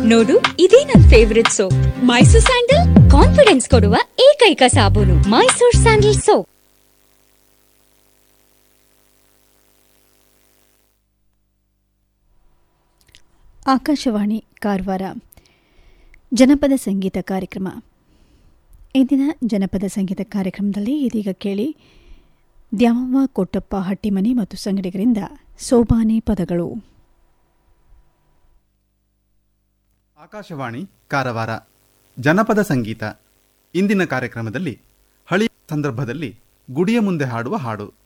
ನೋಡು ಇದೇ ನನ್ favourite soap Mysore sandal confidence ಕೊಡುವ ಏಕೈಕ ಸಾಬೂನು ಮೈಸೂರ್ ಸ್ಯಾಂಡಲ್ ಸೋಪ್ ಆಕಾಶವಾಣಿ ಕಾರವಾರ ಜನಪದ ಸಂಗೀತ ಕಾರ್ಯಕ್ರಮ ಇಂದಿನ ಜನಪದ ಸಂಗೀತ ಕಾರ್ಯಕ್ರಮದಲ್ಲಿ ಇದೀಗ ಕೇಳಿ ದ್ಯಾಮವ್ವ ಕೊಟ್ಟಪ್ಪ ಹಟ್ಟಿಮನಿ ಮತ್ತು ಸಂಗಡಿಗರಿಂದ ಸೋಬಾನೆ ಪದಗಳು ಆಕಾಶವಾಣಿ ಕಾರವಾರ ಜನಪದ ಸಂಗೀತ ಇಂದಿನ ಕಾರ್ಯಕ್ರಮದಲ್ಲಿ ಹಳಿ ಸಂದರ್ಭದಲ್ಲಿ ಗುಡಿಯ ಮುಂದೆ ಹಾಡುವ ಹಾಡು